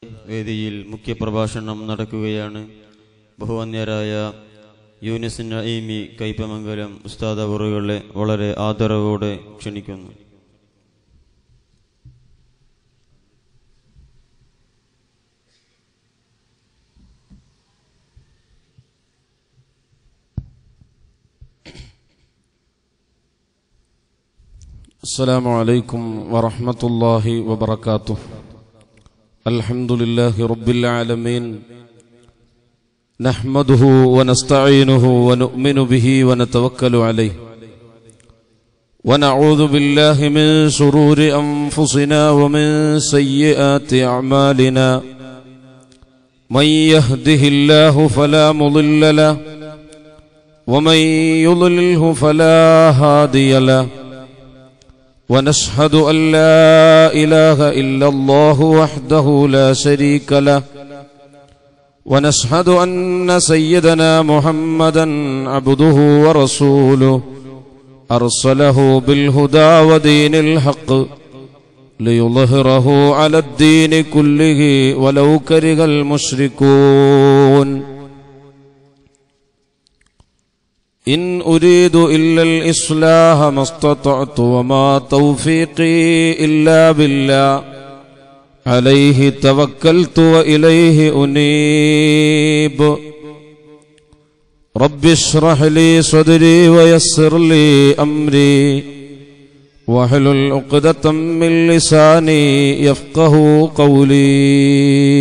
വേദിയിൽ മുഖ്യപ്രഭാഷണം നടക്കുകയാണ് ബഹുവന്യരായ യൂനിസിൻ നഈമി കൈപ്പമംഗലം ഉസ്താദ് അവറുകളെ വളരെ ആദരവോടെ ക്ഷണിക്കുന്നു السلام عليكم ورحمة الله وبركاته الحمد لله رب العالمين نحمده ونستعينه ونؤمن به ونتوكل عليه ونعوذ بالله من شرور أنفسنا ومن سيئات أعمالنا من يهده الله فلا مضل له ومن يضلله فلا هادي له ونشهد أن لا إله إلا الله وحده لا شريك له ونشهد أن سيدنا محمدا عبده ورسوله أرسله بالهدى ودين الحق ليظهره على الدين كله ولو كره المشركون إن أريد إلا الإصلاح ما استطعت وما توفيقي إلا بالله عليه توكلت وإليه أنيب رب اشرح لي صدري ويسر لي أمري واحلل عقدة من لساني يفقه قولي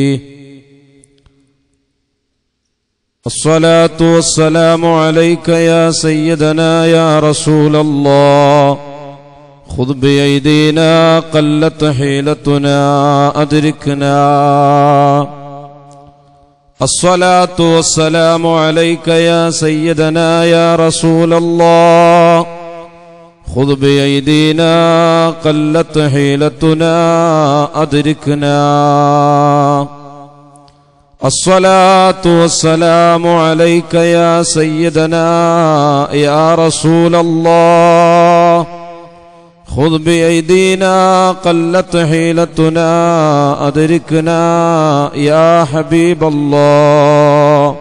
الصلاة والسلام عليك يا سيدنا يا رسول الله خذ بأيدينا قلت حيلتنا أدركنا الصلاة والسلام عليك يا سيدنا يا رسول الله خذ بأيدينا قلت حيلتنا أدركنا الصلاة والسلام عليك يا سيدنا يا رسول الله خذ بأيدينا قلت حيلتنا أدركنا يا حبيب الله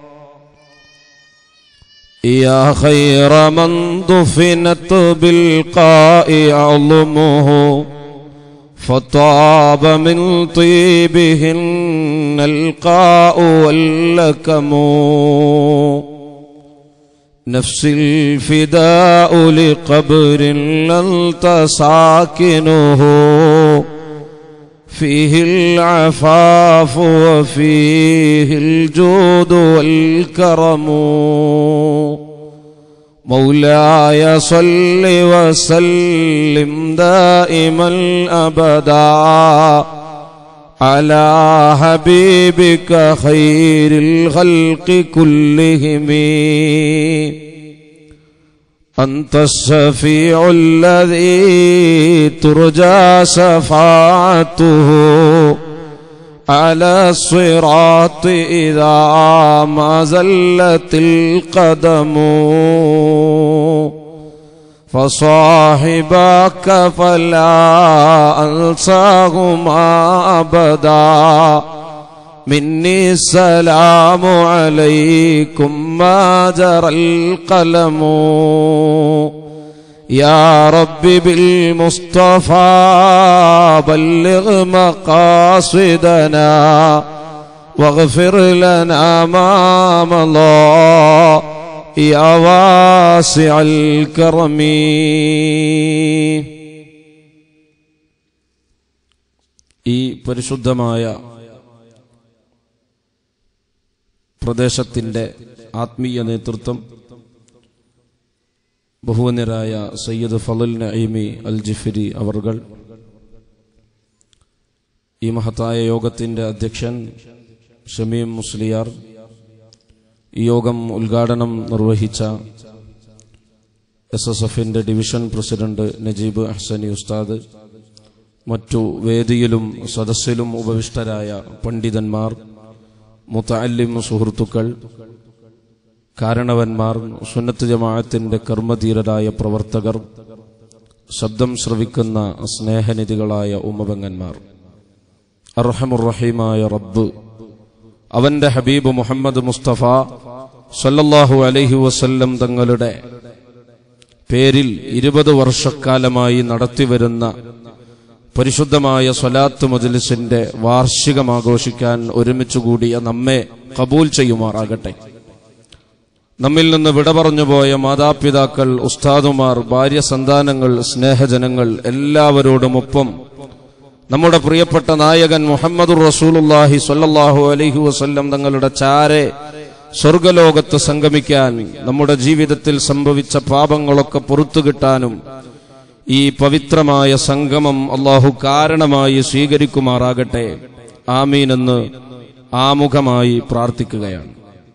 يا خير من دفنت بالقاء عظمه فطاب من طيبهن القاء واللكم نفس الفداء لقبر لنت ساكنه فيه العفاف وفيه الجود والكرم مولاي صل وسلم دائما ابدا على حبيبك خير الخلق كلهم انت الشفيع الذي ترجى شفاعته على الصراط إذا ما زلت القدم فصاحبك فلا أنساهما أبدا مني السلام عليكم ما جرى القلم يا رب بالمصطفى بلغ مقاصدنا واغفر لنا ما مضى يا واسع الكرم ഈ പരിശുദ്ധമായ പ്രദേശത്തിൻ്റെ ആത്മീയ നേതൃത്വം ബഹുവന്യരായ സയ്യദ് ഫലുൽ നഈമി അൽ ജിഫിരി അവർകൾ ഈ മഹത്തായ യോഗത്തിന്റെ അധ്യക്ഷൻ ഷമീം മുസ്ലിയാർ ഈ യോഗം ഉദ്ഘാടനം നിർവഹിച്ച എസ് എസ് എഫിന്റെ ഡിവിഷൻ പ്രസിഡന്റ് നജീബ് അഹ്സനി ഉസ്താദ് മറ്റു വേദിയിലും സദസ്സിലും ഉപവിഷ്ടരായ പണ്ഡിതന്മാർ മുത്തല്ലിം സുഹൃത്തുക്കൾ കാരണവന്മാർ സുന്നത്ത് ജമാഅത്തിന്റെ കർമ്മധീരരായ പ്രവർത്തകർ ശബ്ദം ശ്രവിക്കുന്ന സ്നേഹനിധികളായ ഉമ്മപെങ്ങന്മാർ അർഹമുറഹീമായ റബ്ബ് അവന്റെ ഹബീബ് മുഹമ്മദ് മുസ്തഫ സല്ലല്ലാഹു അലൈഹി വസല്ലം തങ്ങളുടെ പേരിൽ ഇരുപത് വർഷക്കാലമായി നടത്തിവരുന്ന പരിശുദ്ധമായ സ്വലാത്ത് മജ്ലിസിന്റെ വാർഷികം ആഘോഷിക്കാൻ ഒരുമിച്ച് കൂടിയ നമ്മെ കബൂൽ ചെയ്യുമാറാകട്ടെ നമ്മിൽ നിന്ന് വിട പറഞ്ഞുപോയ മാതാപിതാക്കൾ ഉസ്താദുമാർ ഭാര്യ സന്താനങ്ങൾ സ്നേഹജനങ്ങൾ എല്ലാവരോടുമൊപ്പം നമ്മുടെ പ്രിയപ്പെട്ട നായകൻ മുഹമ്മദുർ റസൂലുല്ലാഹി സ്വല്ലല്ലാഹു അലൈഹി വസല്ലം തങ്ങളുടെ ചാരെ സ്വർഗലോകത്ത് സംഗമിക്കാൻ നമ്മുടെ ജീവിതത്തിൽ സംഭവിച്ച പാപങ്ങളൊക്കെ പുറത്തു കിട്ടാനും ഈ പവിത്രമായ സംഗമം അള്ളാഹു കാരണമായി സ്വീകരിക്കുമാറാകട്ടെ ആമീൻ എന്ന് ആമുഖമായി പ്രാർത്ഥിക്കുകയാണ്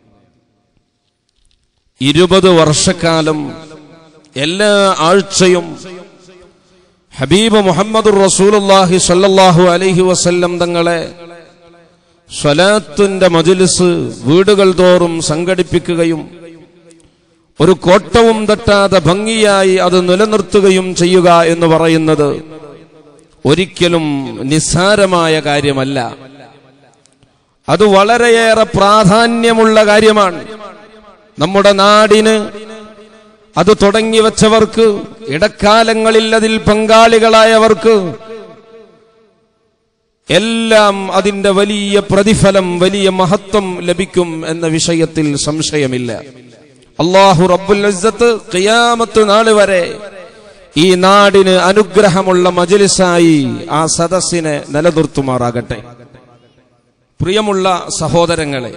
ഇരുപത് വർഷക്കാലം എല്ലാ ആഴ്ചയും ഹബീബ് മുഹമ്മദ് റസൂലുല്ലാഹി സല്ലല്ലാഹു അലൈഹി വസല്ലം തങ്ങളെ സ്വലാത്തിന്റെ മജുലിസ് വീടുകൾ തോറും സംഘടിപ്പിക്കുകയും ഒരു കോട്ടവും തട്ടാതെ ഭംഗിയായി അത് നിലനിർത്തുകയും ചെയ്യുക എന്ന് പറയുന്നത് ഒരിക്കലും നിസ്സാരമായ കാര്യമല്ല അത് വളരെയേറെ പ്രാധാന്യമുള്ള കാര്യമാണ് നമ്മുടെ നാടിന് അത് തുടങ്ങി വെച്ചവർക്ക് ഇടക്കാലങ്ങളിൽ അതിൽ പങ്കാളികളായവർക്ക് എല്ലാം അതിന്റെ വലിയ പ്രതിഫലം വലിയ മഹത്വം ലഭിക്കും എന്ന വിഷയത്തിൽ സംശയമില്ല അള്ളാഹു റബ്ബുൽ ഇസ്സത്ത് ഖിയാമത്ത് നാള് വരെ ഈ നാടിന് അനുഗ്രഹമുള്ള മജലിസായി ആ സദസ്സിനെ നിലനിർത്തുമാറാകട്ടെ പ്രിയമുള്ള സഹോദരങ്ങളെ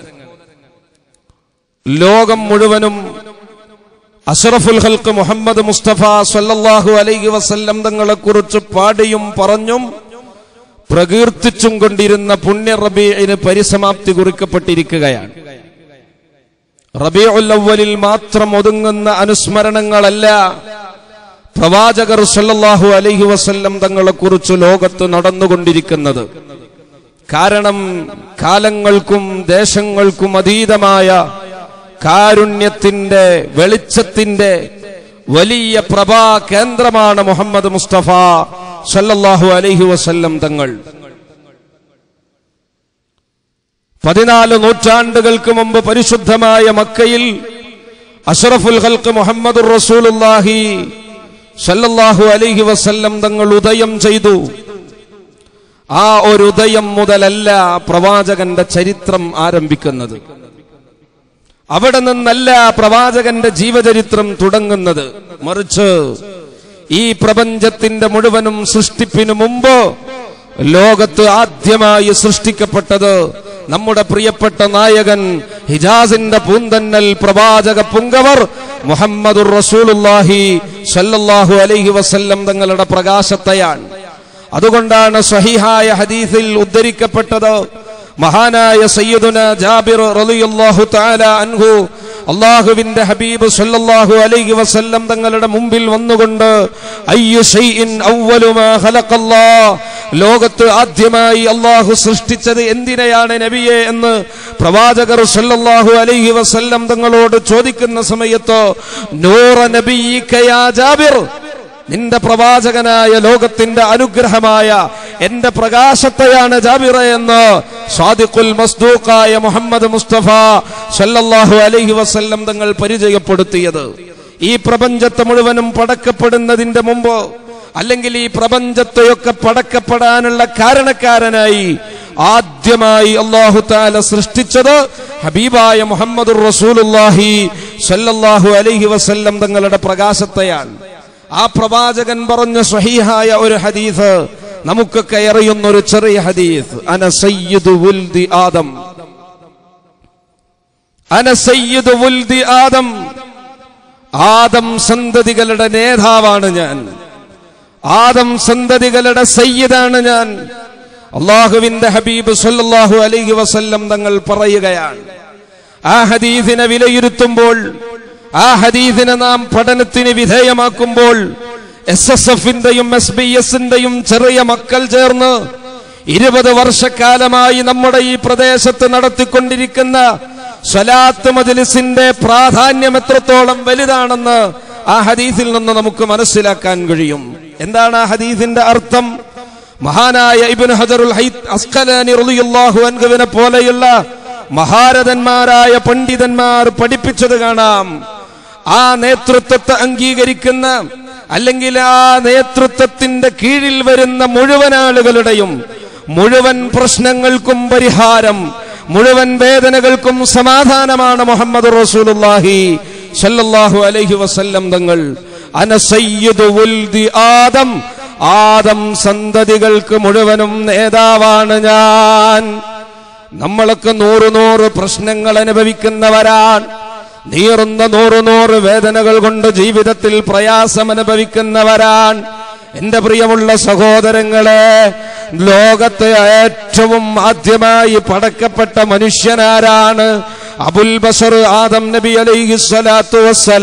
ലോകം മുഴുവനും അഷറഫുൽ ഹൽക്ക് മുഹമ്മദ് മുസ്തഫ സല്ലല്ലാഹു അലൈഹി വസല്ലം തങ്ങളെ കുറിച്ച് പാടിയും പറഞ്ഞും പ്രകീർത്തിച്ചും കൊണ്ടിരുന്ന പുണ്യ റബീഇന് പരിസമാപ്തി കുറിക്കപ്പെട്ടിരിക്കുകയാണ് റബീഉൽ അവ്വലിൽ മാത്രം ഒതുങ്ങുന്ന അനുസ്മരണങ്ങളല്ല പ്രവാചകർ സല്ലല്ലാഹു അലൈഹി വസല്ലം തങ്ങളെ കുറിച്ച് ലോകത്ത് നടന്നുകൊണ്ടിരിക്കുന്നത് കാരണം കാലങ്ങൾക്കും ദേശങ്ങൾക്കും അതീതമായ കാരുണ്യത്തിന്റെ വെളിച്ചത്തിന്റെ വലിയ പ്രഭാ കേന്ദ്രമാണ് മുഹമ്മദ് മുസ്തഫ സല്ലല്ലാഹു അലൈഹി വസല്ലം തങ്ങൾ പതിനാല് നൂറ്റാണ്ടുകൾക്ക് മുമ്പ് പരിശുദ്ധമായ മക്കയിൽ അഷറഫുൽ ഹൽക്ക് മുഹമ്മദ് റസൂലുല്ലാഹി സല്ലല്ലാഹു അലൈഹി വസല്ലം തങ്ങൾ ഉദയം ചെയ്തു ആ ഒരു ഉദയം മുതലല്ല പ്രവാചകന്റെ ചരിത്രം ആരംഭിക്കുന്നത് അവിടെ നിന്നല്ല പ്രവാചകന്റെ ജീവചരിത്രം തുടങ്ങുന്നത് മറിച്ച് ഈ പ്രപഞ്ചത്തിന്റെ മുഴുവനും സൃഷ്ടിപ്പിനു മുമ്പ് ലോകത്ത് ആദ്യമായി സൃഷ്ടിക്കപ്പെട്ടത് നമ്മുടെ പ്രിയപ്പെട്ട നായകൻ ഹിജാസിന്റെ പൂന്തന്നൽ പ്രവാചക പുങ്കവർ മുഹമ്മദുർ റസൂലുല്ലാഹി സല്ലല്ലാഹു അലൈഹി വസല്ലം തങ്ങളുടെ പ്രകാശത്തെയാണ് അതുകൊണ്ടാണ് സഹിഹായ ഹദീസിൽ ഉദ്ധരിക്കപ്പെട്ടത് മഹാനായ സയ്യിദുന ജാബിർ റളിയല്ലാഹു തആല അൻഹു അള്ളാഹുവിന്റെ ഹബീബ് സല്ലല്ലാഹു അലൈഹി വസല്ലം തങ്ങളുടെ മുമ്പിൽ വന്നുകൊണ്ട് അയ്യു ഷൈഇൻ അവ്വലു മാ ഖലഖല്ലാഹ് ലോകത്ത് ആദ്യമായി അള്ളാഹു സൃഷ്ടിച്ചത് എന്തിനെയാണ് നബിയെ എന്ന് പ്രവാചകർ സല്ലല്ലാഹു അലൈഹി വസല്ലം തങ്ങളോട് ചോദിക്കുന്ന സമയത്ത് നൂറ നബിയിക യാ ജാബിർ നിന്റെ പ്രവാചകനായ ലോകത്തിന്റെ അനുഗ്രഹമായ എന്റെ പ്രകാശത്തെയാണ് ജാബിറ എന്ന് സ്വാദിഖുൽ മസ്ദൂഖായ മുഹമ്മദ് മുസ്തഫ സല്ലല്ലാഹു അലൈഹി വസല്ലം തങ്ങൾ പരിചയപ്പെടുത്തിയത് ഈ പ്രപഞ്ചത്തെ മുഴുവനും പടക്കപ്പെടുന്നതിന്റെ മുമ്പ് അല്ലെങ്കിൽ ഈ പ്രപഞ്ചത്തെയൊക്കെ പടക്കപ്പെടാനുള്ള കാരണക്കാരനായി ആദ്യമായി അള്ളാഹു താല സൃഷ്ടിച്ചത് ഹബീബായ മുഹമ്മദ് റസൂലുല്ലാഹി സല്ലല്ലാഹു അലൈഹി വസല്ലം തങ്ങളുടെ പ്രകാശത്തെയാണ് ആ പ്രവാചകൻ പറഞ്ഞ സ്വഹീഹായ ഒരു ഹദീസ് നമുക്കൊക്കെ അറിയുന്ന ഒരു ചെറിയ ഹദീസ് അന സയ്യിദു വുൽദി ആദം അന സയ്യിദു വുൽദി ആദം ആദം സന്തതികളുടെ നേതാവാണ് ഞാൻ ആദം സന്തതികളുടെ സയ്യിദാണ് ഞാൻ അള്ളാഹുവിന്റെ ഹബീബ് സല്ലല്ലാഹു അലൈഹി വസല്ലം തങ്ങൾ പറയുകയാണ് ആ ഹദീസിനെ വിലയിരുത്തുമ്പോൾ ആ ഹദീസിനെ നാം പഠനത്തിന് വിധേയമാക്കുമ്പോൾ എസ് എസ് എഫിന്റെയും എസ് ബി എസിന്റെയും ചെറിയ മക്കൾ ചേർന്ന് ഇരുപത് വർഷക്കാലമായി നമ്മുടെ ഈ പ്രദേശത്ത് നടത്തിക്കൊണ്ടിരിക്കുന്ന സ്വലാത്ത് മജ്ലിസിന്റെ പ്രാധാന്യം എത്രത്തോളം വലുതാണെന്ന് ആ ഹദീസിൽ നിന്ന് നമുക്ക് മനസ്സിലാക്കാൻ കഴിയും എന്താണ് ആ ഹദീസിന്റെ അർത്ഥം മഹാനായ ഇബ്നു ഹജറുൽ ഹൈത്ത് അസ്കലാനി റളിയല്ലാഹു അൻഹുവിനെ പോലെയുള്ള മഹാരഥന്മാരായ പണ്ഡിതന്മാർ പഠിപ്പിച്ചത് കാണാം ആ നേതൃത്വത്തെ അംഗീകരിക്കുന്ന അല്ലെങ്കിൽ ആ നേതൃത്വത്തിന്റെ കീഴിൽ വരുന്ന മുഴുവൻ ആളുകളുടെയും മുഴുവൻ പ്രശ്നങ്ങൾക്കും പരിഹാരം മുഴുവൻ വേദനകൾക്കും സമാധാനമാണ് മുഹമ്മദ് റസൂലുള്ളാഹി സല്ലല്ലാഹു അലൈഹി വസല്ലം തങ്ങൾ അന സയ്യിദു ഉൽദി ആദം ആദം സന്തതികൾക്ക് മുഴുവനും നേതാവാണ് ഞാൻ നമ്മളൊക്കെ നൂറ് നൂറ് പ്രശ്നങ്ങൾ അനുഭവിക്കുന്നവരാണ് നീറുന്ന നൂറ് നൂറ് വേദനകൾ കൊണ്ട് ജീവിതത്തിൽ പ്രയാസം അനുഭവിക്കുന്നവരാൻ എന്റെ പ്രിയമുള്ള സഹോദരങ്ങളെ ലോകത്തെ ഏറ്റവും ആദ്യമായി പടക്കപ്പെട്ട മനുഷ്യനാരാണ് അബുൽ ബസർ ആദം നബി അലൈഹി സ്വലാത്തു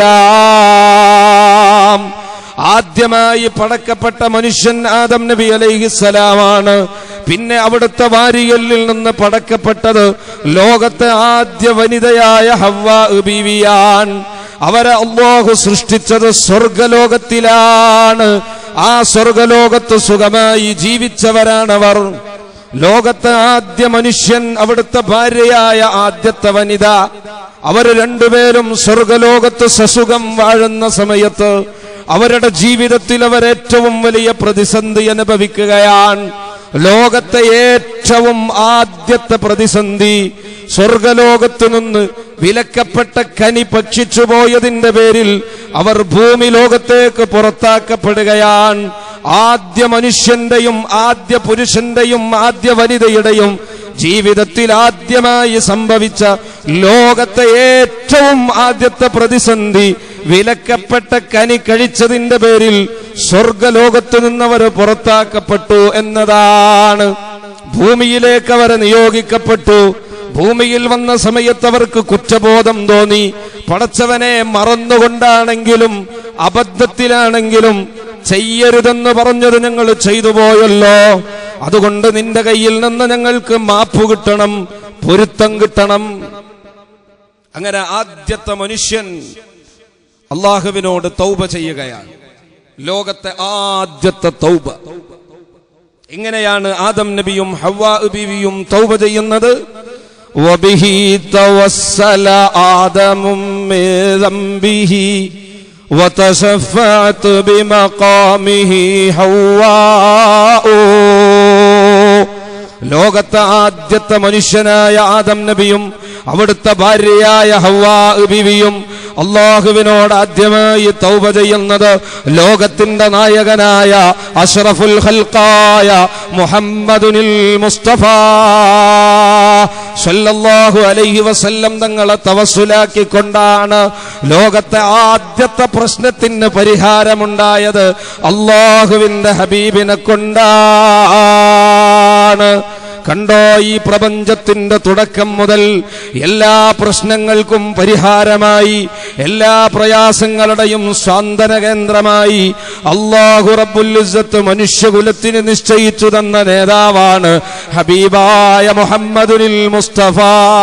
വസ്സലാം ആദ്യമായി പടക്കപ്പെട്ട മനുഷ്യൻ ആദം നബി അലൈഹിസ്സലാമാണ് പിന്നെ അവിടുത്തെ വാരിയലിൽ നിന്ന് പടക്കപ്പെട്ടത് ലോകത്തെ ആദ്യ വനിതയായ ഹവ്വ ബീവിയാൻ അവരെ അള്ളാഹു സൃഷ്ടിച്ചത് സ്വർഗലോകത്തിലാണ് ആ സ്വർഗലോകത്ത് സുഖമായി ജീവിച്ചവരാണവർ ലോകത്തെ ആദ്യ മനുഷ്യൻ അവിടുത്തെ ഭാര്യയായ ആദ്യത്തെ വനിത അവര് രണ്ടുപേരും സ്വർഗലോകത്ത് സസുഖം വാഴുന്ന സമയത്ത് അവരുടെ ജീവിതത്തിൽ അവർ ഏറ്റവും വലിയ പ്രതിസന്ധി അനുഭവിക്കുകയാണ് ലോകത്തെ ഏറ്റവും ആദ്യത്തെ പ്രതിസന്ധി സ്വർഗലോകത്തു നിന്ന് വിലക്കപ്പെട്ട കനി ഭക്ഷിച്ചു പോയതിന്റെ പേരിൽ അവർ ഭൂമി ലോകത്തേക്ക് പുറത്താക്കപ്പെടുകയാണ് ആദ്യ മനുഷ്യന്റെയും ആദ്യ പുരുഷന്റെയും ആദ്യ വനിതയുടെയും ജീവിതത്തിൽ ആദ്യമായി സംഭവിച്ച ലോകത്തെ ഏറ്റവും ആദ്യത്തെ പ്രതിസന്ധി വിലക്കപ്പെട്ട കനി കഴിച്ചതിന്റെ പേരിൽ സ്വർഗലോകത്ത് നിന്നവർ പുറത്താക്കപ്പെട്ടു എന്നതാണ് ഭൂമിയിലേക്ക് അവർ നിയോഗിക്കപ്പെട്ടു ഭൂമിയിൽ വന്ന സമയത്ത് അവർക്ക് കുറ്റബോധം തോന്നി പടച്ചവനെ മറന്നുകൊണ്ടാണെങ്കിലും അബദ്ധത്തിലാണെങ്കിലും ചെയ്യരുതെന്ന് പറഞ്ഞത് ഞങ്ങൾ ചെയ്തു പോയല്ലോ അതുകൊണ്ട് നിന്റെ കയ്യിൽ നിന്ന് ഞങ്ങൾക്ക് മാപ്പ് കിട്ടണം പൊരുത്തം കിട്ടണം അങ്ങനെ ആദ്യത്തെ മനുഷ്യൻ അള്ളാഹുവിനോട് തൗബ ചെയ്യുകയാണ് ലോകത്തെ ആദ്യത്തെ തൗബ എങ്ങനെയാണ് ആദം നബിയും ഹവ്വാ ബീവിയും തൗബ ചെയ്യുന്നത് وبه توسل آدم من ذنبه وتشفعت بمقامه حواء ലോകത്തെ ആദ്യത്തെ മനുഷ്യനായ ആദം നബിയും അവിടുത്തെ ഭാര്യയായ ഹവ്വാ ബിവിയും അള്ളാഹുവിനോട് ആദ്യമായി തൗബ ചെയ്യുന്നത് ലോകത്തിന്റെ നായകനായ അഷ്റഫുൽ ഖൽഖായ മുഹമ്മദുനിൽ മുസ്തഫ സല്ലല്ലാഹു അലൈഹി വസല്ലം തങ്ങളെ തവസുലാക്കിക്കൊണ്ടാണ് ലോകത്തെ ആദ്യത്തെ പ്രശ്നത്തിന് പരിഹാരമുണ്ടായത് അള്ളാഹുവിന്റെ ഹബീബിനെ കൊണ്ടാണ് കണ്ടോ ഈ പ്രപഞ്ചത്തിന്റെ തുടക്കം മുതൽ എല്ലാ പ്രശ്നങ്ങൾക്കും പരിഹാരമായി എല്ലാ പ്രയാസങ്ങളുടെയും സ്വാന്തന കേന്ദ്രമായി അള്ളാഹു റബ്ബുല്ലിസത്ത് മനുഷ്യകുലത്തിന് നിശ്ചയിച്ചു തന്ന നേതാവാണ് ഹബീബായ മുഹമ്മദുൽ മുസ്തഫ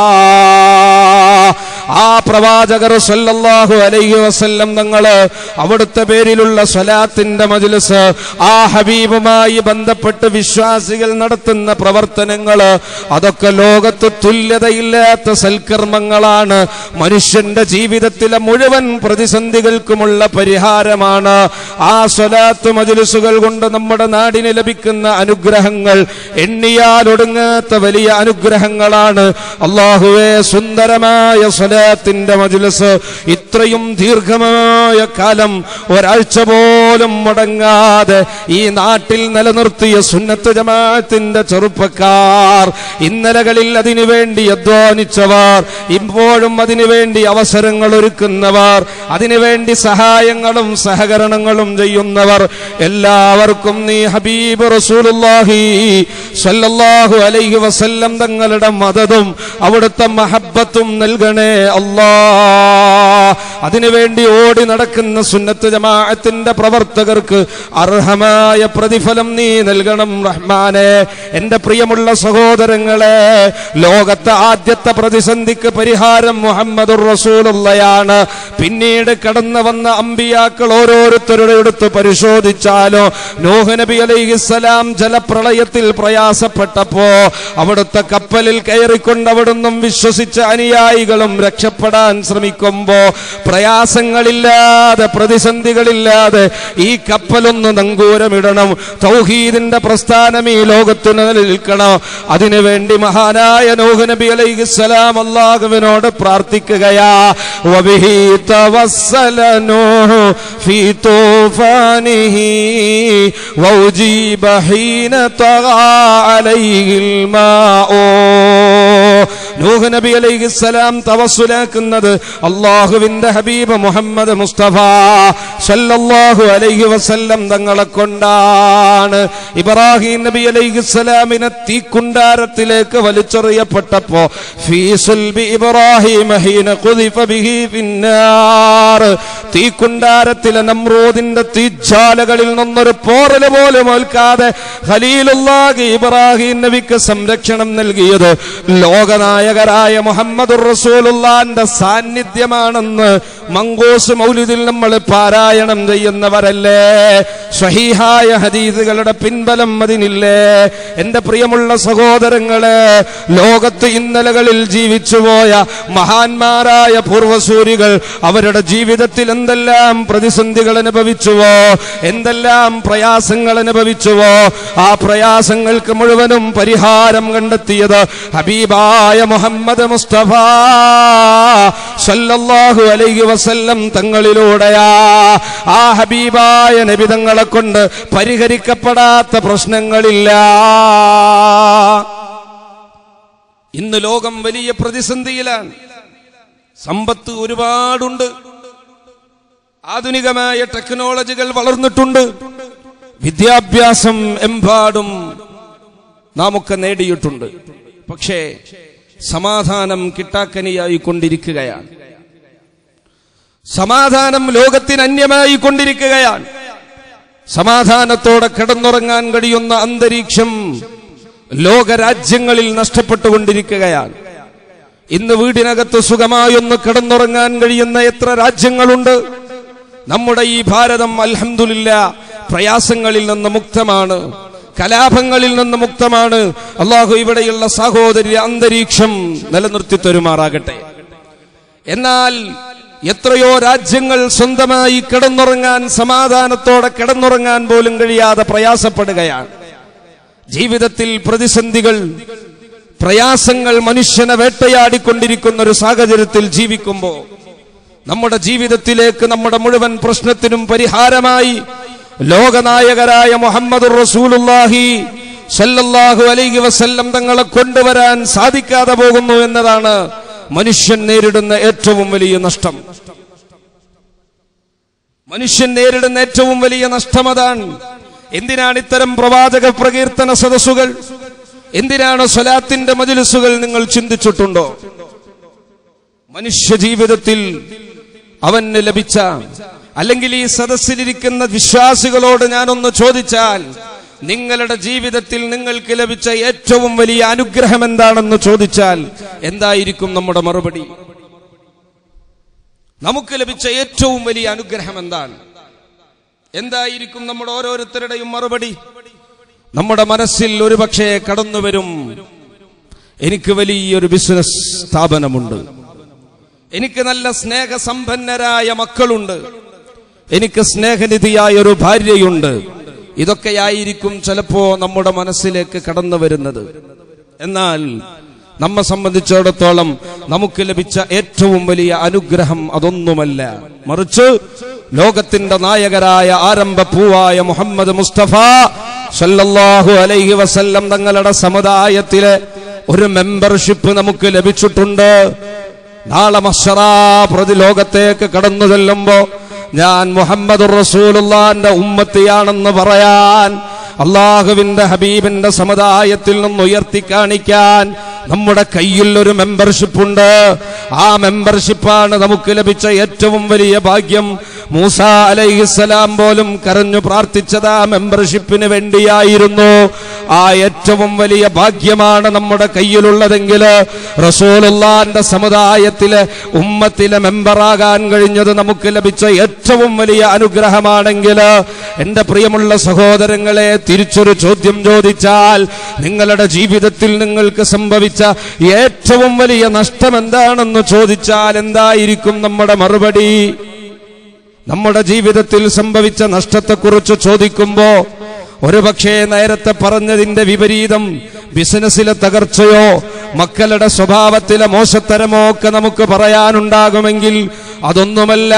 ആ പ്രവാചകർ സല്ലല്ലാഹു അലൈഹി വസല്ലം തങ്ങള് അവിടുത്തെ പേരിലുള്ള സ്വലാത്തിന്റെ മജ്ലിസ് ആ ഹബീബുമായി ബന്ധപ്പെട്ട് വിശ്വാസികൾ നടത്തുന്ന പ്രവർത്തനങ്ങള് അതൊക്കെ ലോകത്ത് തുല്യതയില്ലാത്ത സൽക്കർമ്മങ്ങളാണ് മനുഷ്യന്റെ ജീവിതത്തിലെ മുഴുവൻ പ്രതിസന്ധികൾക്കുമുള്ള പരിഹാരമാണ് ആ സ്വലാത്ത് മജ്ലിസുകൾ കൊണ്ട് നമ്മുടെ നാടിന് ലഭിക്കുന്ന അനുഗ്രഹങ്ങൾ എണ്ണിയാലൊടുങ്ങാത്ത വലിയ അനുഗ്രഹങ്ങളാണ് അള്ളാഹുവെ സുന്ദരമായ സ്വലാത്തിന്റെ മജ്ലിസ് ഇത്രയും ദീർഘമായ കാലം ഒരാഴ്ച പോലും മുടങ്ങാതെ ഈ നാട്ടിൽ നിലനിർത്തിയ സുന്നത്ത് ജമാഅത്തിന്റെ ചെറുപ്പക്കാർ ഇന്നലകളിൽ അതിനുവേണ്ടി അധ്വാനിച്ചവർ ഇപ്പോഴും അതിനുവേണ്ടി അവസരങ്ങൾ ഒരുക്കുന്നവർ അതിനുവേണ്ടി സഹായങ്ങളും സഹകരണങ്ങളും ചെയ്യുന്നവർ എല്ലാവർക്കും നീ ഹബീബ് റസൂലുള്ളാഹി സല്ലല്ലാഹു അലൈഹി വസല്ലം തങ്ങളുടെ മദതും അവിടുത്തെ മഹബത്തും നൽകണേ അല്ലാ അതിനുവേണ്ടി ഓടി നടക്കുന്ന സുന്നത്ത് ജമാഅത്തിന്റെ പ്രവർത്തകർക്ക് അർഹമായ പ്രതിഫലം നീ നൽകണം റഹ്മാനെ എന്റെ പ്രിയമുള്ള സഹോദരങ്ങളെ ലോകത്തെ ആദ്യത്തെ പ്രതിസന്ധിക്ക് പരിഹാരം മുഹമ്മദ് റസൂലുള്ളയാണ് പിന്നീട് കടന്നു വന്ന അമ്പിയാക്കൾ ഓരോരുത്തരുടെ അടുത്ത് പരിശോധിച്ചാലോ നോഹ നബി അലൈഹിസ്സലാം ജലപ്രളയത്തിൽ പ്രയാസപ്പെട്ടപ്പോ അവിടുത്തെ കപ്പലിൽ കയറിക്കൊണ്ട് അവിടുന്നും വിശ്വസിച്ച അനുയായികളും രക്ഷപ്പെടാൻ ശ്രമിക്കുമ്പോ പ്രയാസങ്ങളില്ലാതെ പ്രതിസന്ധികളില്ലാതെ ഈ കപ്പലൊന്ന് നങ്കൂരമിടണം തൗഹീദിന്റെ പ്രസ്ഥാനം ഈ ലോകത്ത് നിലനിൽക്കണം അതിനുവേണ്ടി മഹാനായ നോഹ നബി അലൈഹിസ്സലാം അള്ളാഹുവിനോട് പ്രാർത്ഥിക്കുകയാ വബിഹി തവസ്സല നൂഹ് ഫീ തൂഫാനിഹി വൗജീബ ഹീന തഗാ അലൈഹിൽ മാഉ നൂഹ് നബി അലൈഹിസ്സലാം തവസ്സുലാക്കുന്നത് അള്ളാഹുവിന്റെ ഹബീബ് മുഹമ്മദ് മുസ്തഫ സല്ലല്ലാഹു അലൈഹി വസല്ലം തങ്ങളെ കൊണ്ടാണ് ഇബ്രാഹിം നബി അലൈഹിസ്സലാമിനെ തീക്കുണ്ടാരത്തിലേക്ക് വലിച്ചെറിയപ്പെട്ടപ്പോ ഫീ സുൽബി ഇബ്രാഹിം ഹീന ഖുദിഫ ബിഹി ഫിന്നാർ തീക്കുണ്ടാരത്തിലെ നമ്രൂദിന്റെ തീജ്വാലകളിൽ നിന്നൊരു പോറല് പോലും ഏൽക്കാതെ ഖലീലുല്ലാഹി ഇബ്രാഹിം നബിക്ക് സംരക്ഷണം നൽകിയത് ലോകനായകരായ മുഹമ്മദ് റസൂലുള്ളാന്റെ സാന്നിധ്യമാണെന്ന് മങ്കോസ് മൗലിദിൽ നമ്മൾ പാരായണം ചെയ്യുന്നവരല്ലേ സ്വഹീഹായ ഹദീസുകളുടെ പിൻബലം അതിനില്ലേ എന്റെ പ്രിയമുള്ള സഹോദരങ്ങളെ ലോകത്ത് ഇന്നലകളിൽ ജീവിച്ചുപോയ മഹാന്മാരായ പൂർവസൂരികൾ അവരുടെ ജീവിതത്തിൽ എന്തെല്ലാം പ്രതിസന്ധികൾ അനുഭവിച്ചുവോ എന്തെല്ലാം പ്രയാസങ്ങൾ അനുഭവിച്ചുവോ ആ പ്രയാസങ്ങൾക്ക് മുഴുവനും പരിഹാരം കണ്ടെത്തിയത് ഹബീബായ മുഹമ്മദ് മുസ്തഫ സല്ലല്ലാഹു അലൈഹി വസല്ലം തങ്ങളിലൂടെയാ ആ ഹബീബായ നബി തങ്ങളെ കൊണ്ട് പരിഹരിക്കപ്പെടാത്ത പ്രശ്നങ്ങളില്ല ഇന്ന് ലോകം വലിയ പ്രതിസന്ധിയിലാണ് സമ്പത്ത് ഒരുപാടുണ്ട് ആധുനികമായ ടെക്നോളജികൾ വളർന്നിട്ടുണ്ട് വിദ്യാഭ്യാസം എമ്പാടും നാമൊക്കെ നേടിയിട്ടുണ്ട് പക്ഷേ സമാധാനം കിട്ടാക്കനിയായി കൊണ്ടിരിക്കുകയാണ് സമാധാനം ലോകത്തിന് അന്യമായി കൊണ്ടിരിക്കുകയാണ് സമാധാനത്തോടെ കിടന്നുറങ്ങാൻ കഴിയുന്ന അന്തരീക്ഷം ലോകരാജ്യങ്ങളിൽ നഷ്ടപ്പെട്ടുകൊണ്ടിരിക്കുകയാണ് ഇന്ന് വീടിനകത്ത് സുഖമായൊന്ന് കിടന്നുറങ്ങാൻ കഴിയുന്ന എത്ര രാജ്യങ്ങളുണ്ട് നമ്മുടെ ഈ ഭാരതം അൽഹംദുലില്ല പ്രയാസങ്ങളിൽ നിന്ന് മുക്തമാണ് കലാപങ്ങളിൽ നിന്ന് മുക്തമാണ് അള്ളാഹു ഇവിടെയുള്ള സഹോദര്യ അന്തരീക്ഷം നിലനിർത്തി തരുമാറാകട്ടെ എന്നാൽ എത്രയോ രാജ്യങ്ങൾ സ്വന്തമായി കിടന്നുറങ്ങാൻ സമാധാനത്തോടെ കിടന്നുറങ്ങാൻ പോലും കഴിയാതെ പ്രയാസപ്പെടുകയാണ് ജീവിതത്തിൽ പ്രതിസന്ധികൾ പ്രയാസങ്ങൾ മനുഷ്യനെ വേട്ടയാടിക്കൊണ്ടിരിക്കുന്ന ഒരു സാഹചര്യത്തിൽ ജീവിക്കുമ്പോൾ നമ്മുടെ ജീവിതത്തിലേക്ക് നമ്മുടെ മുഴുവൻ പ്രശ്നത്തിനും പരിഹാരമായി ലോകനായകരായ മുഹമ്മദ് റസൂലുല്ലാഹി സല്ലല്ലാഹു അലൈഹി വസല്ലം തങ്ങളെ കൊണ്ടുവരാൻ സാധിക്കാതെ പോകുന്നു എന്നതാണ് മനുഷ്യൻ നേരിടുന്ന ഏറ്റവും വലിയ നഷ്ടം മനുഷ്യൻ നേരിടുന്ന ഏറ്റവും വലിയ നഷ്ടം അതാണ് എന്തിനാണ് ഇത്തരം പ്രവാചക പ്രകീർത്തന സദസ്സുകൾ എന്തിനാണ് സ്വലാത്തിന്റെ മജിലിസുകൾ നിങ്ങൾ ചിന്തിച്ചിട്ടുണ്ടോ മനുഷ്യ ജീവിതത്തിൽ അവന് ലഭിച്ച അല്ലെങ്കിൽ ഈ സദസ്സിലിരിക്കുന്ന വിശ്വാസികളോട് ഞാനൊന്ന് ചോദിച്ചാൽ നിങ്ങളുടെ ജീവിതത്തിൽ നിങ്ങൾക്ക് ലഭിച്ച ഏറ്റവും വലിയ അനുഗ്രഹം എന്താണെന്ന് ചോദിച്ചാൽ എന്തായിരിക്കും നമ്മുടെ മറുപടി നമുക്ക് ലഭിച്ച ഏറ്റവും വലിയ അനുഗ്രഹം എന്താണ് എന്തായിരിക്കും നമ്മുടെ ഓരോരുത്തരുടെയും മറുപടി നമ്മുടെ മനസ്സിൽ ഒരുപക്ഷെ കടന്നു വരും എനിക്ക് വലിയൊരു ബിസിനസ് സ്ഥാപനമുണ്ട് എനിക്ക് നല്ല സ്നേഹസമ്പന്നരായ മക്കളുണ്ട് എനിക്ക് സ്നേഹനിധിയായ ഒരു ഭാര്യയുണ്ട് ഇതൊക്കെയായിരിക്കും ചിലപ്പോ നമ്മുടെ മനസ്സിലേക്ക് കടന്നു വരുന്നത് എന്നാൽ നമ്മെ സംബന്ധിച്ചിടത്തോളം നമുക്ക് ലഭിച്ച ഏറ്റവും വലിയ അനുഗ്രഹം അതൊന്നുമല്ല മറിച്ച് ലോകത്തിന്റെ നായകരായ ആരംഭ പൂവായ മുഹമ്മദ് മുസ്തഫ സല്ലല്ലാഹു അലൈഹി വസല്ലം തങ്ങളുടെ സമുദായത്തിലെ ഒരു മെമ്പർഷിപ്പ് നമുക്ക് ലഭിച്ചിട്ടുണ്ട് നാളെ മഷറാ പ്രതി ലോകത്തേക്ക് കടന്നു ചെല്ലുമ്പോ ഞാൻ മുഹമ്മദ് റസൂലുള്ളാന്റെ ഉമ്മത്തിയാണെന്ന് പറയാൻ അള്ളാഹുവിന്റെ ഹബീബിന്റെ സമുദായത്തിൽ നിന്ന് ഉയർത്തി കാണിക്കാൻ നമ്മുടെ കയ്യിൽ ഒരു മെമ്പർഷിപ്പ് ഉണ്ട് ആ മെമ്പർഷിപ്പാണ് നമുക്ക് ലഭിച്ച ഏറ്റവും വലിയ ഭാഗ്യം മൂസ അലൈഹിസ്സലാം പോലും കരഞ്ഞു പ്രാർത്ഥിച്ചത് ആ മെമ്പർഷിപ്പിന് വേണ്ടിയായിരുന്നു ആ ഏറ്റവും വലിയ ഭാഗ്യമാണ് നമ്മുടെ കയ്യിലുള്ളതെങ്കിൽ റസൂലുള്ളാന്റെ സമുദായത്തിലെ ഉമ്മത്തിലെ മെമ്പറാകാൻ കഴിഞ്ഞത് നമുക്ക് ലഭിച്ച ഏറ്റവും വലിയ അനുഗ്രഹമാണെങ്കിൽ എന്റെ പ്രിയമുള്ള സഹോദരങ്ങളെ തിരിച്ചൊരു ചോദ്യം ചോദിച്ചാൽ നിങ്ങളുടെ ജീവിതത്തിൽ നിങ്ങൾക്ക് സംഭവിച്ച ഏറ്റവും വലിയ നഷ്ടം എന്താണെന്ന് ചോദിച്ചാൽ എന്തായിരിക്കും നമ്മുടെ മറുപടി നമ്മുടെ ജീവിതത്തിൽ സംഭവിച്ച നഷ്ടത്തെക്കുറിച്ച് ചോദിക്കുമ്പോ ഒരുപക്ഷേ നേരത്തെ പറഞ്ഞതിന്റെ വിപരീതം ബിസിനസ്സിലെ തകർച്ചയോ മക്കളുടെ സ്വഭാവത്തിലെ മോശത്തരമോ ഒക്കെ നമുക്ക് പറയാനുണ്ടാകുമെങ്കിൽ അതൊന്നുമല്ല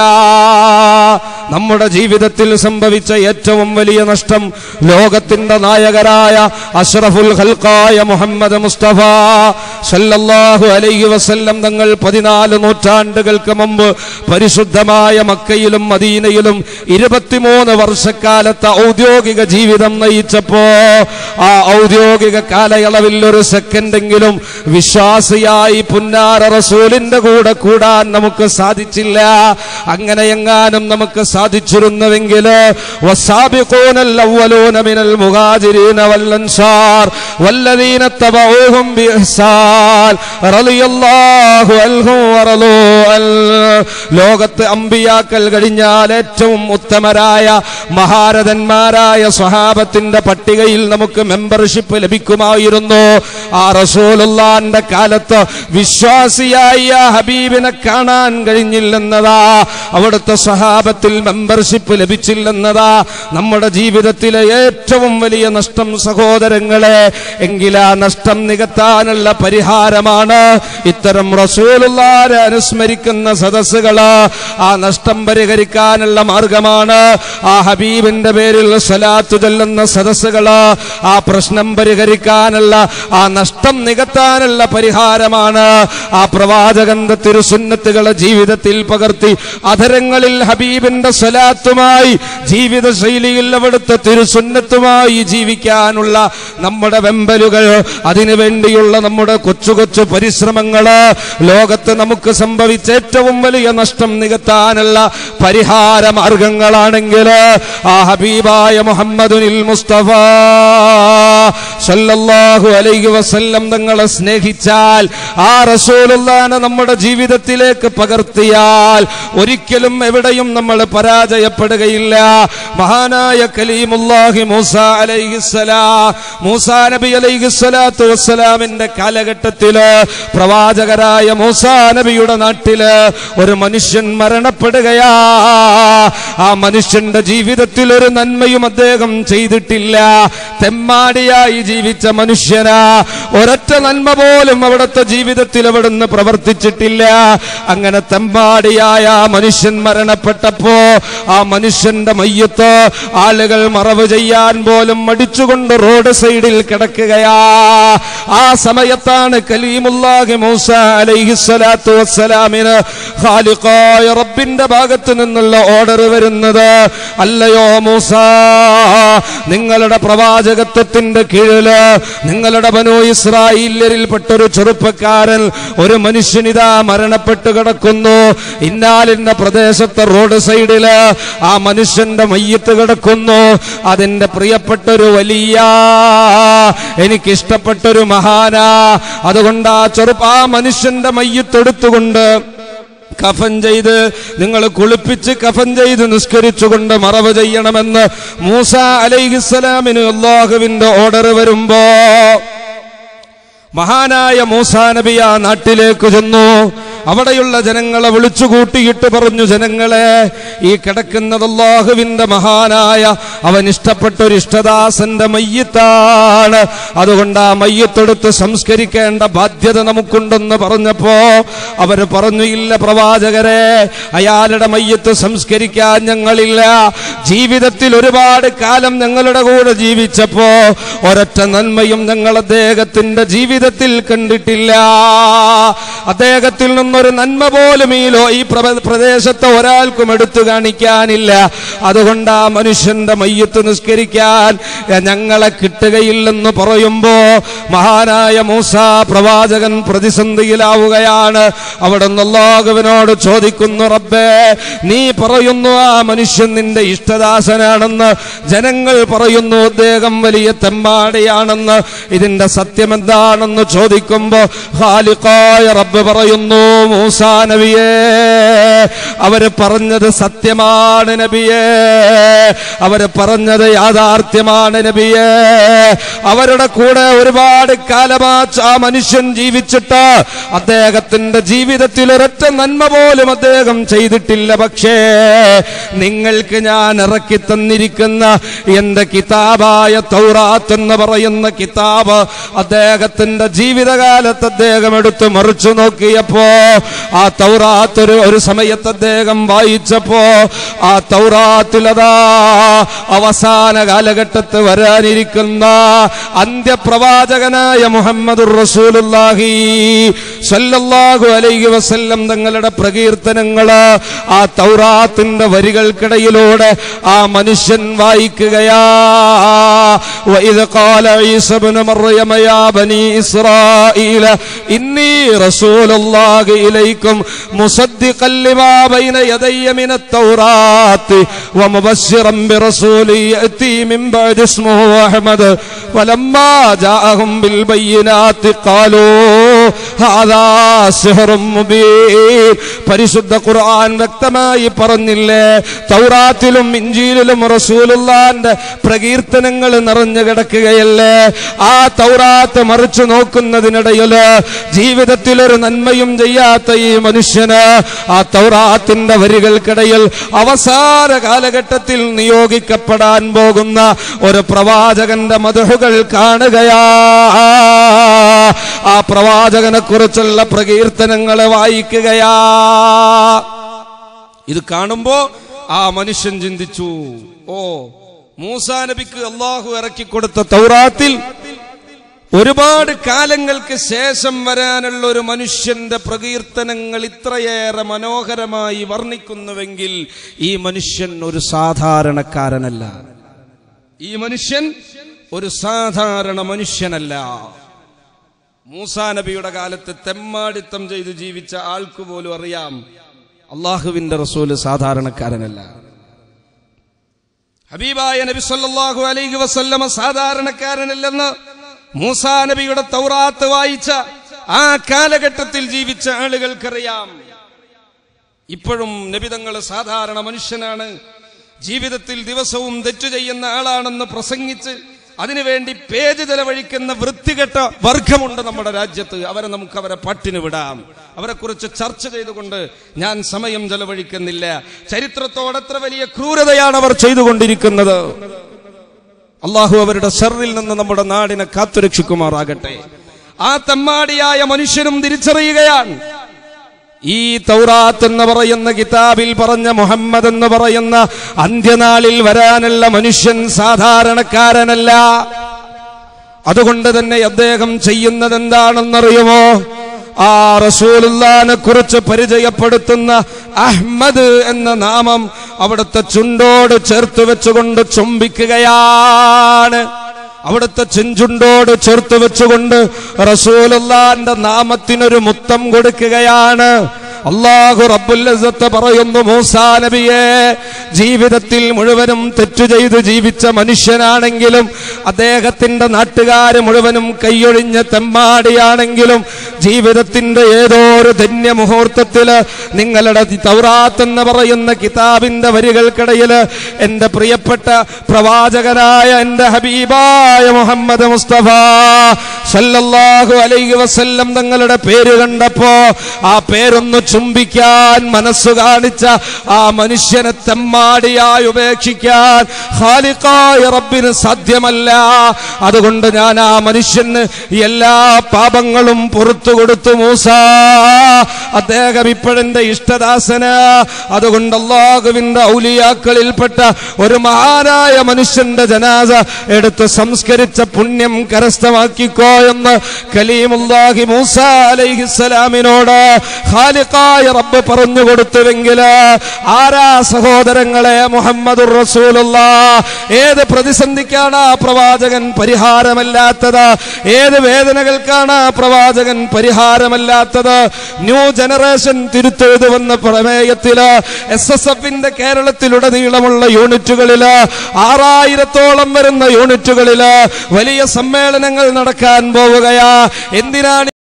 നമ്മുടെ ജീവിതത്തിൽ സംഭവിച്ച ഏറ്റവും വലിയ നഷ്ടം ലോകത്തിന്റെ നായകരായ അഷ്റഫുൽ ഹൽക്കായ മുഹമ്മദ് മുസ്തഫ സല്ലല്ലാഹു അലൈഹി വസല്ലം തങ്ങൾ പതിനാല് നൂറ്റാണ്ടുകൾക്ക് മുമ്പ് പരിശുദ്ധമായ മക്കയിലും മദീനയിലും ഇരുപത്തിമൂന്ന് വർഷക്കാലത്തെ ഔദ്യോഗിക ജീവിതം നയിച്ചപ്പോ ആ ഔദ്യോഗിക കാലയളവിൽ ഒരു സെക്കൻഡെങ്കിലും വിശ്വാസിയായി പുന്നാര റസൂലിന്റെ കൂടെ കൂടാൻ നമുക്ക് സാധിച്ചില്ല അങ്ങനെ എങ്ങാനും നമുക്ക് സാധിച്ചിരുന്നുവെങ്കിൽ والسابقون الأولون من المهاجرين والأنصار والذين اتبعوهم بإحسان رضي الله عنهم ورضوا عنه ലോകത്ത് അമ്പിയാക്കൽ കഴിഞ്ഞാൽ ഏറ്റവും ഉത്തമരായ മഹാരഥന്മാരായ സ്വഹാബത്തിന്റെ പട്ടികയിൽ നമുക്ക് മെമ്പർഷിപ്പ് ലഭിക്കുമായിരുന്നു ആ റസൂലുള്ളാന്റെ കാലത്ത് വിശ്വാസിയായ ആ ഹബീബിനെ കാണാൻ കഴിഞ്ഞില്ലെന്നതാ അവിടുത്തെ സ്വഹാബത്തിൽ മെമ്പർഷിപ്പ് ലഭിച്ചില്ലെന്നതാ നമ്മുടെ ജീവിതത്തിലെ ഏറ്റവും വലിയ നഷ്ടം സഹോദരങ്ങളെ എങ്കിൽ ആ നഷ്ടം നികത്താനുള്ള പരിഹാരമാണ് ഇത്തരം റസൂലുള്ളാരെ അനുസ്മരിക്കുന്ന സദസ്സുകള് ആ നഷ്ടം പരിഹരിക്കാനുള്ള മാർഗമാണ് ആ ഹബീബിന്റെ പേരിൽ സ്വലാത്തു ചൊല്ലുന്ന സദസ്സുകള് ആ പ്രശ്നം പരിഹരിക്കാനുള്ള ആ നഷ്ടം നികത്താനുള്ള പരിഹാരമാണ് ആ പ്രവാചകന്റെ തിരുസുന്നത്തുകളെ ജീവിതത്തിൽ പകർത്തി അധരങ്ങളിൽ ഹബീബിന്റെ സ്വലാത്തുമായി ജീവിത ശൈലിയിൽ അവിടുത്തെ തിരുസുന്നത്തുമായി ജീവിക്കാനുള്ള നമ്മുടെ വെമ്പലുകൾ അതിനു വേണ്ടിയുള്ള നമ്മുടെ കൊച്ചു കൊച്ചു പരിശ്രമങ്ങള് ലോകത്ത് നമുക്ക് സംഭവിച്ച ഏറ്റവും വലിയ നഷ്ടം നികത്താനുള്ള പരിഹാര മാർഗങ്ങളാണെങ്കിൽ ആ ഹബീബായ മുഹമ്മദുനിൽ മുസ്തഫ സല്ലല്ലാഹു അലൈഹി വസല്ലം തങ്ങളെ സ്നേഹിച്ചാൽ ആ റസൂലുള്ളാനെ നമ്മുടെ ജീവിതത്തിലേക്ക് പകർത്തിയാൽ ഒരിക്കലും എവിടെയും നമ്മൾ പരാജയപ്പെടുകയില്ല മഹാനായ കലീമുല്ലാഹി മൂസ അലൈഹിസ്സലാം മൂസ നബി അലൈഹിസ്സലാത്തു വസ്സലാമിന്റെ കാലഘട്ടത്തില് പ്രവാചകരായ മൂസ നബിയുടെ നാട്ടില് ഒരു മനുഷ്യൻ മരണപ്പെടുകയാ ആ മനുഷ്യന്റെ ജീവിതത്തിൽ ഒരു നന്മയും അദ്ദേഹം ചെയ്തിട്ടില്ല തെമ്മാടിയായി ജീവിച്ച മനുഷ്യനാ ഒരൊറ്റ നന്മ പോലും അവിടുത്തെ ജീവിതത്തിൽ അവിടുന്ന് പ്രവർത്തിച്ചിട്ടില്ല അങ്ങനെ തെമ്മാടിയായ ആ മനുഷ്യൻ മരണപ്പെട്ടപ്പോ ആ മനുഷ്യന്റെ മയ്യത്ത് ആളുകൾ മറവ് ചെയ്യാൻ പോലും മടിച്ചുകൊണ്ട് റോഡ് സൈഡിൽ കിടക്കുകയാ ആ സമയത്താണ് കലീമുല്ലാഹി മൂസ അലൈഹിസ്സലാത്തു വസ്സലാമിന് ഖാലിഖായ റബ്ബിന്റെ ഭാഗത്ത് നിന്നുള്ള ഓർഡർ വരുന്നത് അല്ലയോ മൂസ നിങ്ങളുടെ പ്രവാചകത്വത്തിന്റെ കീഴില് നിങ്ങളുടെ ബനു ഇസ്രായേലിൽപ്പെട്ട ഒരു ചെറുപ്പക്കാരൻ ഒരു മനുഷ്യനിതാ മരണപ്പെട്ടു കിടക്കുന്നു ഇന്നാലിന്റെ പ്രദേശത്തെ റോഡ് സൈഡില് ആ മനുഷ്യന്റെ മയ്യത്ത് കിടക്കുന്നു അതിന്റെ പ്രിയപ്പെട്ടൊരു വലിയ എനിക്കിഷ്ടപ്പെട്ടൊരു മഹാനാ അതുകൊണ്ട് ആ ചെറുപ്പ ആ മനുഷ്യന്റെ മയ്യത്തെടുത്തുകൊണ്ട് കഫൻ ചെയ്ത് നിങ്ങൾ കുളിപ്പിച്ച് കഫൻ ചെയ്ത് നിസ്കരിച്ചുകൊണ്ട് മറവ് ചെയ്യണമെന്ന് മൂസ അലൈഹിസ്സലാമിന് അള്ളാഹുവിന്റെ ഓർഡർ വരുമ്പോ മഹാനായ മൂസാ നബി ആ നാട്ടിലേക്ക് ചെന്നു അവിടെയുള്ള ജനങ്ങളെ വിളിച്ചു കൂട്ടിയിട്ട് പറഞ്ഞു ജനങ്ങളെ ഈ കിടക്കുന്നത് അള്ളാഹുവിന്റെ മഹാനായ അവൻ ഇഷ്ടപ്പെട്ട ഒരു ഇഷ്ടദാസന്റെ മയ്യത്താണ് അതുകൊണ്ട് ആ മയ്യത്തെടുത്ത് സംസ്കരിക്കേണ്ട ബാധ്യത നമുക്കുണ്ടെന്ന് പറഞ്ഞപ്പോ അവര് പറഞ്ഞു ഇല്ല പ്രവാചകരെ അയാളുടെ മയ്യത്ത് സംസ്കരിക്കാൻ ഞങ്ങളില്ല ജീവിതത്തിൽ ഒരുപാട് കാലം ഞങ്ങളുടെ കൂടെ ജീവിച്ചപ്പോ ഒരൊറ്റ നന്മയും ഞങ്ങൾ അദ്ദേഹത്തിന്റെ ജീവിതത്തിൽ കണ്ടിട്ടില്ല അദ്ദേഹത്തിൽ നിന്ന് ഒരു നന്മ പോലും ഈ ലോ ഈ പ്രപ- പ്രദേശത്ത് ഒരാൾക്കും എടുത്തു കാണിക്കാനില്ല അതുകൊണ്ട് ആ മനുഷ്യന്റെ മയ്യത്ത് നിസ്കരിക്കാൻ എ, ഞങ്ങളെ കിട്ടുകയില്ലെന്ന് പറയുമ്പോ മഹാനായ മൂസ പ്രവാചകൻ പ്രതിസന്ധിയിലാവുകയാണ് അവിടെ അള്ളാഹുവിനോട് ചോദിക്കുന്നു റബ്ബേ നീ പറയുന്നു ആ മനുഷ്യൻ നിന്റെ ഇഷ്ടദാസനാണെന്ന് ജനങ്ങൾ പറയുന്നു അദ്ദേഹം വലിയ തെമ്മാടിയാണെന്ന് ഇതിന്റെ സത്യം എന്താണെന്ന് ചോദിക്കുമ്പോ ഖാലിഖായ റബ്ബ് പറയുന്നു മൂസാ നബിയേ അവര് പറഞ്ഞത് സത്യമാണ് നബിയേ അവര് പറഞ്ഞത് യാഥാർത്ഥ്യമാണ് നബിയേ അവരുടെ കൂടെ ഒരുപാട് കാലമാ ആ മനുഷ്യൻ ജീവിച്ചിട്ട് അദ്ദേഹത്തിന്റെ ജീവിതത്തിൽ ഒരൊറ്റ നന്മ പോലും അദ്ദേഹം ചെയ്തിട്ടില്ല പക്ഷേ നിങ്ങൾക്ക് ഞാൻ ഇറക്കി തന്നിരിക്കുന്ന എന്റെ കിതാബായ തൗറാത്ത് എന്ന് പറയുന്ന കിതാബ് അദ്ദേഹത്തിന്റെ ജീവിതകാലത്ത് അദ്ദേഹം എടുത്ത് മറിച്ചു നോക്കിയപ്പോ ആ തൗറാത്ത് ഒരു ഒരു സമയത്ത് അദ്ദേഹം വായിച്ചപ്പോ ആ തൗറാത്തിലതാ അവസാന കാലഘട്ടത്ത് വരാനിരിക്കുന്ന അന്ത്യപ്രവാചകനായ മുഹമ്മദ് റസൂലുള്ളാഹി സല്ലല്ലാഹു അലൈഹി വസല്ലം തങ്ങളുടെ പ്രകീർത്തനങ്ങള് ആ തൗറാത്തിന്റെ വരികൾക്കിടയിലൂടെ ആ മനുഷ്യൻ വായിക്കുകയാ وإذ قال عيسى ابن مريم يا بني إسرائيل إني رسول الله إليكم مصدقا لما بين يدي من التوراة ومبشرا برسول يأتي من بعد اسمه أحمد ولما جاءهم بالبينات قالوا هذا سحر مبين പരിശുദ്ധ ഖുർആൻ വ്യക്തമായി പറഞ്ഞില്ലേ തൗറാത്തിലും ഇഞ്ചിയിലും റസൂലുള്ളാന്റെ പ്രകീർത്തനങ്ങൾ നിറഞ്ഞു കിടക്കുകയല്ലേ ആ തൗറാത്ത് മറിച്ചു നോക്കുന്നതിനിടയില് ജീവിതത്തിൽ ഒരു നന്മയും ചെയ്യാത്ത ഈ മനുഷ്യന് ആ തൗറാത്തിന്റെ വരികൾക്കിടയിൽ അവസാന കാലഘട്ടത്തിൽ നിയോഗിക്കപ്പെടാൻ പോകുന്ന ഒരു പ്രവാചകന്റെ മധുഹുകൾ കാണുകയാ ആ പ്രവാചകനെ കുറിച്ചുള്ള പ്രകീർത്തനങ്ങൾ വായിക്കുകയാ ഇത് കാണുമ്പോ ആ മനുഷ്യൻ ചിന്തിച്ചു ഓ മൂസാ നബിക്ക് അള്ളാഹു ഇറക്കി കൊടുത്ത തൗറാത്തിൽ ഒരുപാട് കാലങ്ങൾക്ക് ശേഷം വരാനുള്ള ഒരു മനുഷ്യന്റെ പ്രകീർത്തനങ്ങൾ ഇത്രയേറെ മനോഹരമായി വർണ്ണിക്കുന്നുവെങ്കിൽ ഈ മനുഷ്യൻ ഒരു സാധാരണക്കാരനല്ല ഈ മനുഷ്യൻ ഒരു സാധാരണ മനുഷ്യനല്ല മൂസാ നബിയുടെ കാലത്ത് തെമ്മാടിത്തം ചെയ്ത് ജീവിച്ച ആൾക്ക് പോലും അറിയാം അള്ളാഹുവിന്റെ റസൂല് സാധാരണക്കാരനല്ല ഹബീബായ നബി സല്ലല്ലാഹു അലൈഹി വസല്ലമ സാധാരണക്കാരനല്ലെന്ന് മൂസാ നബിയുടെ തൗറാത്ത് വായിച്ച ആ കാലഘട്ടത്തിൽ ജീവിച്ച ആളുകൾക്കറിയാം ഇപ്പോഴും നബിതങ്ങൾ സാധാരണ മനുഷ്യനാണ് ജീവിതത്തിൽ ദിവസവും തെറ്റു ചെയ്യുന്ന ആളാണെന്ന് പ്രസംഗിച്ച് അതിനുവേണ്ടി പേജ് ചെലവഴിക്കുന്ന വൃത്തികെട്ട വർഗമുണ്ട് നമ്മുടെ രാജ്യത്ത് അവരെ നമുക്ക് അവരെ പട്ടിന് വിടാം അവരെ കുറിച്ച് ചർച്ച ചെയ്തുകൊണ്ട് ഞാൻ സമയം ചെലവഴിക്കുന്നില്ല ചരിത്രത്തോട് എത്ര വലിയ ക്രൂരതയാണ് അവർ ചെയ്തുകൊണ്ടിരിക്കുന്നത് അള്ളാഹു അവരുടെ ഷെറിൽ നിന്ന് നമ്മുടെ നാടിനെ കാത്തുരക്ഷിക്കുമാറാകട്ടെ ആ തെമ്മാടിയായ മനുഷ്യനും തിരിച്ചറിയുകയാണ് ഈ തൗറാത്ത് എന്ന് പറയുന്ന കിതാബിൽ പറഞ്ഞ മുഹമ്മദ് എന്ന് പറയുന്ന അന്ത്യനാളിൽ വരാനുള്ള മനുഷ്യൻ സാധാരണക്കാരനല്ല അതുകൊണ്ട് തന്നെ അദ്ദേഹം ചെയ്യുന്നത് എന്താണെന്നറിയുമോ ആ റസൂലുള്ളാനെ കുറിച്ച് പരിചയപ്പെടുത്തുന്ന അഹ്മദ് എന്ന നാമം അവിടുത്തെ ചുണ്ടോട് ചേർത്ത് വെച്ചുകൊണ്ട് ചുംബിക്കുകയാണ് അവിടുത്തെ ചെഞ്ചുണ്ടോട് ചേർത്ത് വെച്ചുകൊണ്ട് റസൂലുള്ളാന്റെ നാമത്തിനൊരു മുത്തം കൊടുക്കുകയാണ് അള്ളാഹു റബ്ബുല്ലത്ത് പറയുന്നു മൂസാ നബിയെ ജീവിതത്തിൽ മുഴുവനും തെറ്റു ചെയ്ത് ജീവിച്ച മനുഷ്യനാണെങ്കിലും അദ്ദേഹത്തിന്റെ നാട്ടുകാര് മുഴുവനും കൈയൊഴിഞ്ഞ തെമ്മാടിയാണെങ്കിലും ജീവിതത്തിന്റെ ഏതോ ഒരു ധന്യ മുഹൂർത്തത്തില് നിങ്ങളുടെ തൗറാത്ത് എന്ന് പറയുന്ന കിതാബിന്റെ വരികൾക്കിടയില് എന്റെ പ്രിയപ്പെട്ട പ്രവാചകനായ എന്റെ ഹബീബായ മുഹമ്മദ് മുസ്തഫ സല്ലല്ലാഹു അലൈഹി വസല്ലം തങ്ങളുടെ പേര് കണ്ടപ്പോ ആ പേരൊന്ന് ചുംബിക്കാൻ മനസ്സു കാണിച്ച ആ മനുഷ്യനെ തെമ്മാടിയായി ഉപേക്ഷിക്കാൻ ഖാലിഖായ റബ്ബിന് സാധ്യമല്ല അതുകൊണ്ട് ഞാൻ ആ മനുഷ്യന് എല്ലാ പാപങ്ങളും പുറത്തു കൊടുത്തു മൂസ അദ്ദേഹം ഇപ്പോഴെന്റെ ഇഷ്ടദാസന് അതുകൊണ്ട് അള്ളാഹുവിന്റെ ഔലിയാക്കളിൽപ്പെട്ട ഒരു മഹാനായ മനുഷ്യന്റെ ജനാസ എടുത്ത് സംസ്കരിച്ച പുണ്യം കരസ്ഥമാക്കിക്കോ എന്ന് കലീമുല്ലാഹി മൂസ അലൈഹിസ്സലാമിനോട് ഖാലിഖായ റബ്ബ് പറഞ്ഞു കൊടുത്തുവെങ്കിൽ ആരാ സഹോദരങ്ങളെ മുഹമ്മദുർ റസൂലുള്ള ഏത് പ്രതിസന്ധിക്കാണ് ആ പ്രവാചകൻ പരിഹാരമല്ലാത്തത് ഏത് വേദനകൾക്കാണ് ആ പ്രവാചകൻ പരിഹാരമല്ലാത്തത് ന്യൂ ജനറേഷൻ തിരുത്തെഴുതുവെന്ന പ്രമേയത്തില് എസ് എസ് എഫിന്റെ കേരളത്തിലുടനീളമുള്ള യൂണിറ്റുകളില് ആറായിരത്തോളം വരുന്ന യൂണിറ്റുകളില് വലിയ സമ്മേളനങ്ങൾ നടക്കാൻ പോവുകയാ എന്തിനാണ്